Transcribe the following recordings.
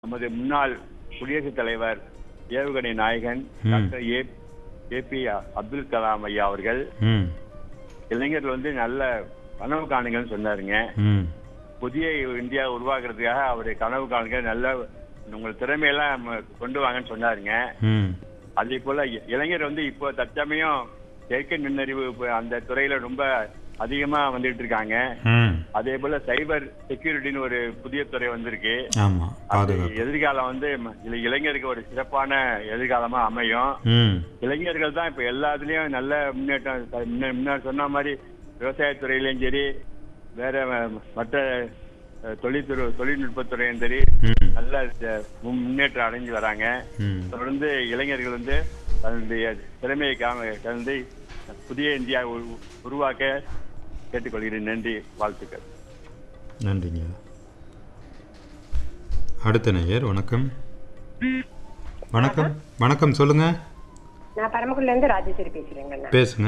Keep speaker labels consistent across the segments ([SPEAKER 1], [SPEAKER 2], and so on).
[SPEAKER 1] நமது முன்னாள் குடியரசுத் தலைவர் ஏவுகணை நாயகன்
[SPEAKER 2] ம்.
[SPEAKER 1] Doctor A A P Abdul Kalam ஐயா அவர்கள்
[SPEAKER 2] ம்
[SPEAKER 1] இளைஞர்கள் வந்து நல்ல கனவு காணுங்கன்னு சொன்னாருங்க
[SPEAKER 2] ம்
[SPEAKER 1] புதிய இந்தியா உருவாக்குறதுக்காக அவருடைய கனவு காணுங்க நல்ல உங்கள் திறமையெல்லாம் ம- கொண்டு வாங்கன்னு சொன்னாருங்க
[SPEAKER 2] ம்
[SPEAKER 1] அதே போல இ- இளைஞர் வந்து இப்போ தற்சமயம் செயற்கை நுண்ணறிவு இப்ப அந்த துறையில ரொம்ப அதிகமா வந்துட்டு இருக்காங்க
[SPEAKER 2] ம்
[SPEAKER 1] அதே போல சைபர் செக்யூரிட்டின்னு ஒரு புதிய துறை வந்திருக்கு
[SPEAKER 2] ஆமாம்
[SPEAKER 1] அது
[SPEAKER 2] பாதுகாப்பு
[SPEAKER 1] எதிர்காலம் வந்து ம- இது இளைஞருக்கு ஒரு சிறப்பான எதிர்காலமா அமையும்
[SPEAKER 2] ம்
[SPEAKER 1] இளைஞர்கள் தான் இப்ப எல்லாத்துலயும் நல்ல முன்னேற்றம் த- முன்ன- முன்னாடி சொன்ன மாதிரி விவசாயத்துறையிலயும் சரி வேற ம- மற்ற அஹ், தொழில்துறை தொழில்நுட்பத்துறையும் சரி
[SPEAKER 2] ம்
[SPEAKER 1] நல்ல அஹ், முன்- முன்னேற்றம் அடைஞ்சு வராங்க
[SPEAKER 2] ம்
[SPEAKER 1] தொடர்ந்து இளைஞர்கள் வந்து தன்னுடைய திறமையை காம- கலந்து புதிய இந்தியா உரு- உருவாக்க கேட்டுக்கொள்கிறேன் நன்றி வாழ்த்துக்கள்
[SPEAKER 2] நன்றிங்க அடுத்த நேயர் வணக்கம் வணக்கம் வணக்கம் சொல்லுங்க
[SPEAKER 3] நான் பரமக்குடில இருந்து ராஜேஸ்வரி பேசுறேங்கண்ணா
[SPEAKER 2] பேசுங்க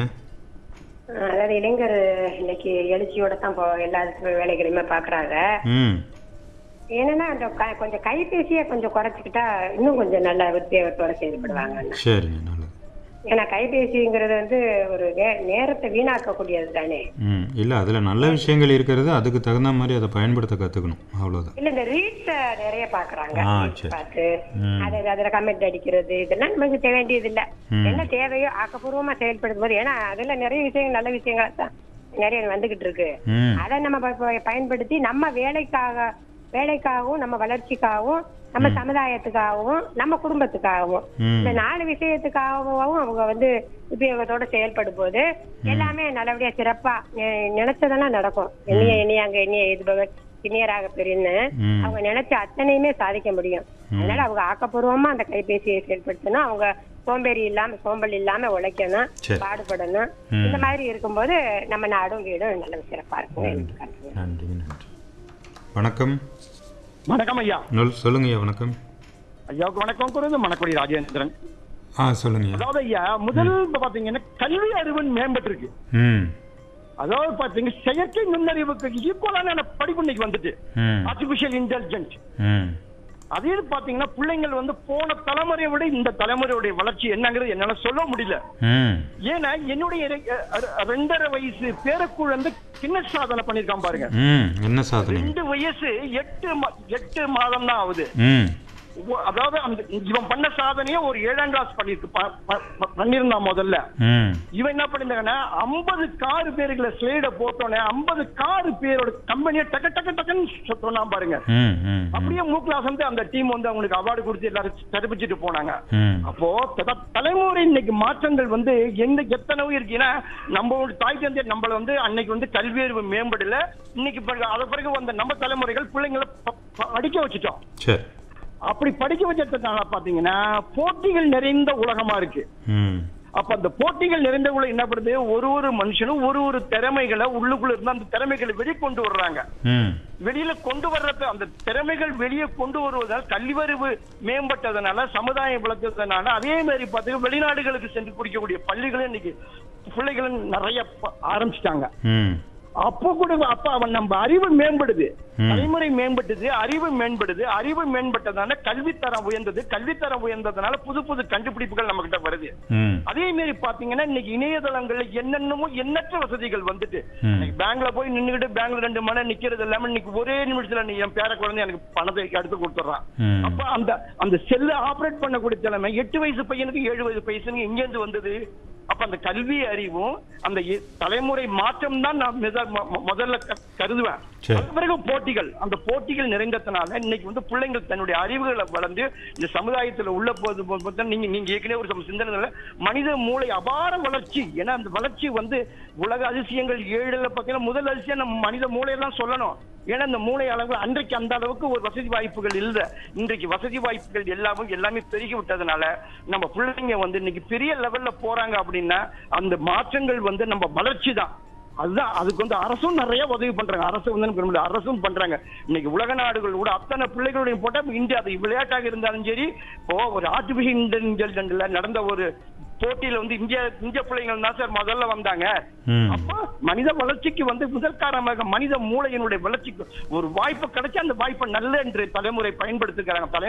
[SPEAKER 3] அஹ் அதாவது இளைஞர் இன்னைக்கு எழுச்சியோட தான் இப்போ எல்லா வேலைகளையுமே பாக்குறாங்க
[SPEAKER 2] ம்
[SPEAKER 3] என்னன்னா அந்த க- கொஞ்சம் கைபேசியை கொஞ்சம் குறைச்சிக்கிட்டா இன்னும் கொஞ்சம் நல்ல உத்வேகத்தோட செயல்படுவாங்க
[SPEAKER 2] சரிங்க நல்லது
[SPEAKER 3] ஏன்னா கைபேசிங்கிறது வந்து ஒரு நே- நேரத்தை வீணாக்கக்கூடியது தானே
[SPEAKER 2] ம் இல்லை அதில் நல்ல விஷயங்கள் இருக்கிறது அதுக்கு தகுந்த மாதிரி அதை பயன்படுத்த கற்றுக்கணும் அவ்வளோதான்
[SPEAKER 3] இல்ல இந்த ரீல்ஸ் நிறைய பாக்குறாங்க
[SPEAKER 2] ஆ,
[SPEAKER 3] Reels
[SPEAKER 2] சரி.
[SPEAKER 3] பார்த்து
[SPEAKER 2] ம்.
[SPEAKER 3] அது அதுல கமெண்ட் அடிக்கிறது இதெல்லாம் நமக்கு தேவை வேண்டியது இல்ல
[SPEAKER 2] ம்.
[SPEAKER 3] என்ன தேவையோ ஆக்கப்பூர்வமா செயல்படுத்தும் போது ஏன்னா அதுல நிறைய விஷயங்கள் நல்ல விஷயங்கள் தான் நிறைய வந்துகிட்டு இருக்கு
[SPEAKER 2] ம்
[SPEAKER 3] அதை நம்ம ப- ப- பயன்படுத்தி நம்ம வேலைக்காக வேலைக்காகவும் நம்ம வளர்ச்சிக்காகவும் நம்ம சமுதாயத்துக்காகவும் நம்ம குடும்பத்துக்காகவும்
[SPEAKER 2] ம்.
[SPEAKER 3] இந்த நாலு விஷயத்துக்காகவும் அவங்க வந்து உபயோகத்தோட செயல்படும் போது எல்லாமே நல்லபடியா சிறப்பா நெ- நினைச்சதெல்லாம் நடக்கும் எண்ணிய எண்ணிய அங்க எண்ணிய எதுபவர் இனியராக பெரியன்னு
[SPEAKER 2] ம்.
[SPEAKER 3] அவங்க நினைச்ச அத்தனையுமே சாதிக்க முடியும் அதனால அவங்க ஆக்கப்பூர்வமா அந்த கைபேசியை செயல்படுத்தணும் அவங்க சோம்பேறி இல்லாம சோம்பல் இல்லாம உழைக்கணும்
[SPEAKER 2] சரி.
[SPEAKER 3] பாடுபடணும்
[SPEAKER 2] ம்.
[SPEAKER 3] இந்த மாதிரி இருக்கும்போது நம்ம நாடும் வீடும் நல்ல சிறப்பா இருக்கும் எனக்கு கருத்து.
[SPEAKER 2] நன்றிங்க நன்றி வணக்கம்
[SPEAKER 4] வணக்கம் ஐயா
[SPEAKER 2] நொல் சொல்லுங்கய்யா வணக்கம்
[SPEAKER 4] ஐயாவுக்கு வணக்கம் கூறுது மணக்குடி ராஜேந்திரன்
[SPEAKER 2] ஆ சொல்லுங்கய்யா
[SPEAKER 4] அதாவது ஐயா முதல் இப்ப பாத்தீங்கன்னா கல்வி அறிவு மேம்பட்டு இருக்கு
[SPEAKER 2] ம்
[SPEAKER 4] அதாவது பாத்தீங்க செயற்கை நுண்ணறிவுக்கு ஈக்குவலான படிப்பு இன்னைக்கு வந்துட்டு
[SPEAKER 2] ம்
[SPEAKER 4] ஆர்டிபிஷியல் இன்டெலிஜென்ட்
[SPEAKER 2] ம்
[SPEAKER 4] அதே பாத்தீங்கன்னா பிள்ளைங்கள் வந்து போன தலைமுறையை விட இந்த தலைமுறையுடைய வளர்ச்சி என்னங்கிறது என்னால சொல்ல முடியல
[SPEAKER 2] ம்
[SPEAKER 4] ஏன்னா என்னுடைய ரெ- அ- ரெண்டரை வயசு பேரக்குழந்தை கிண்ண சாதனை பண்ணிருக்கான் பாருங்க
[SPEAKER 2] ம் என்ன சாதனை
[SPEAKER 4] ரெண்டு வயசு எட்டு மா- எட்டு மாதம் தான் ஆகுது
[SPEAKER 2] ம்
[SPEAKER 4] ஒ- அதாவது அந்த இவன் பண்ண சாதனையே ஒரு ஏழாம் கிளாஸ் பண்ணிருக்கு ப- ப- ப- பண்ணியிருந்தான் முதல்ல
[SPEAKER 2] ம்
[SPEAKER 4] இவன் என்ன பண்ணிருந்தாங்கன்னா ஐம்பது காரு பேருக்குள்ள ஸ்லைட போட்டோன்னே ஐம்பது காரு பேரோட கம்பெனியை டக்கு டக்கு டக்குன்னு சொ- சொன்னான் பாருங்க
[SPEAKER 2] ம் ம்
[SPEAKER 4] அப்படியே மூ கிளாஸ் வந்து அந்த டீம் வந்து அவங்களுக்கு அவார்டு கொடுத்து எல்லாரும் தெரிவிச்சிட்டு போனாங்க
[SPEAKER 2] ம்
[SPEAKER 4] அப்போ த- தலைமுறை இன்னைக்கு மாற்றங்கள் வந்து எந்த எத்தனவு இருக்குன்னா நம்மளோட தாய் தந்தை நம்மள வந்து அன்னைக்கு வந்து கல்வி அறிவு மேம்படல இன்னைக்கு பிறகு அது பிறகு வந்த நம்ம தலைமுறைகள் பிள்ளைங்களை ப- ப- படிக்க வச்சுட்டோம்
[SPEAKER 2] சரி
[SPEAKER 4] அப்படி படிக்க வச்சதுனால பாத்தீங்கன்னா போட்டிகள் நிறைந்த உலகமா இருக்கு
[SPEAKER 2] ம்
[SPEAKER 4] அப்ப அந்த போட்டிகள் நிறைந்த உலகம் என்ன பண்ணுது ஒரு ஒரு மனுஷனும் ஒரு ஒரு திறமைகளை உள்ளுக்குள்ள இருந்து அந்த திறமைகளை வெளிக்கொண்டு வர்றாங்க
[SPEAKER 2] ம்
[SPEAKER 4] வெளியில கொண்டு வர்றது அந்த திறமைகள் வெளியே கொண்டு வருவதால் கல்வியறிவு மேம்பட்டதுனால சமுதாயம் வளர்த்ததுனால அதே மாதிரி பார்த்தீங்கன்னா வெளிநாடுகளுக்கு சென்று குடிக்கக்கூடிய பள்ளிகளும் இன்னைக்கு பிள்ளைகளும் நிறைய ப- ஆரம்பிச்சிட்டாங்க
[SPEAKER 2] ம்
[SPEAKER 4] அப்போ கூட அப்ப அவன் நம்ம அறிவு மேம்படுது
[SPEAKER 2] ம்.
[SPEAKER 4] தலைமுறை மேம்பட்டது அறிவு மேம்படுது அறிவு மேம்பட்டதால கல்வித்தரம் உயர்ந்தது கல்வித்தரம் உயர்ந்ததுனால புது புது கண்டுபிடிப்புகள் நம்ம கிட்ட வருது
[SPEAKER 2] ம்
[SPEAKER 4] அதே மாதிரி பாத்தீங்கன்னா இன்னைக்கு இணையதளங்கள்ல என்னென்னமோ எண்ணற்ற வசதிகள் வந்துட்டு
[SPEAKER 2] ம்.
[SPEAKER 4] இன்னைக்கு பேங்க்ல போய் நின்னுகிட்டு பேங்க்ல ரெண்டு மணி நேரம் நிக்கிறது இல்லாம இன்னைக்கு ஒரே நிமிஷத்துல நீ என் பேர குழந்தை எனக்கு பணத்தை எடுத்து கொடுத்துட்றான்
[SPEAKER 2] ம்.
[SPEAKER 4] அப்ப அந்த அந்த செல்ல ஆபரேட் பண்ணக்கூடிய திறமை எட்டு வயசு பையனுக்கு ஏழு வயசு பையனுக்கு எங்க இருந்து வந்தது அப்ப அந்த கல்வி அறிவும் அந்த இ- தலைமுறை மாற்றம் தான் நான் மித- மொ- மொ- முதல்ல க- கருதுவேன்
[SPEAKER 2] சரி.
[SPEAKER 4] அது பிறகு போட்டிகள் அந்த போட்டிகள் நிறைந்ததுனால இன்னைக்கு வந்து பிள்ளைங்கள் தன்னுடைய அறிவுகளை வளர்ந்து இந்த சமுதாயத்துல உள்ள போது போது பார்த்தா நீங்க நீங்க ஏற்கனவே ஒரு சம சிந்தனை மனித மூளை அபார வளர்ச்சி ஏன்னா அந்த வளர்ச்சி வந்து உலக அதிசயங்கள் ஏழுல பார்த்தீங்கன்னா முதல் அதிசயம் நம்ம மனித மூளையெல்லாம் சொல்லணும் ஏன்னா இந்த மூளை அளவு அன்றைக்கு அந்த அளவுக்கு ஒரு வசதி வாய்ப்புகள் இல்ல இன்றைக்கு வசதி வாய்ப்புகள் எல்லாமே எல்லாமே பெருகி விட்டதுனால நம்ம பிள்ளைங்க வந்து இன்னைக்கு பெரிய லெவல்ல போறாங்க அப்படின்னா அந்த மாற்றங்கள் வந்து நம்ம வளர்ச்சி தான் அதுதான் அதுக்கு வந்து அரசும் நிறைய உதவி பண்றாங்க அரசு வந்து எனக்கு விரும்பல. அரசும் பண்றாங்க இன்னைக்கு உலக நாடுகள் கூட அத்தனை பிள்ளைகளுடைய போட்டா இப்ப இந்தியா அது விளையாட்டாக இருந்தாலும் சரி இப்போ ஒரு ஆர்டிபிஷியல் இன்டெலிஜென்ட்ல நடந்த ஒரு போட்டியில வந்து இந்தியா இந்திய பிள்ளைங்கள் தான் சார் முதல்ல வந்தாங்க
[SPEAKER 2] ம்.
[SPEAKER 4] அப்போ மனித வளர்ச்சிக்கு வந்து முதல் காரணமாக மனித மூளையினுடைய வளர்ச்சிக்கு ஒரு வாய்ப்பு கிடைச்சு அந்த வாய்ப்பை நல்ல என்று தலைமுறை பயன்படுத்துகிறாங்க தலை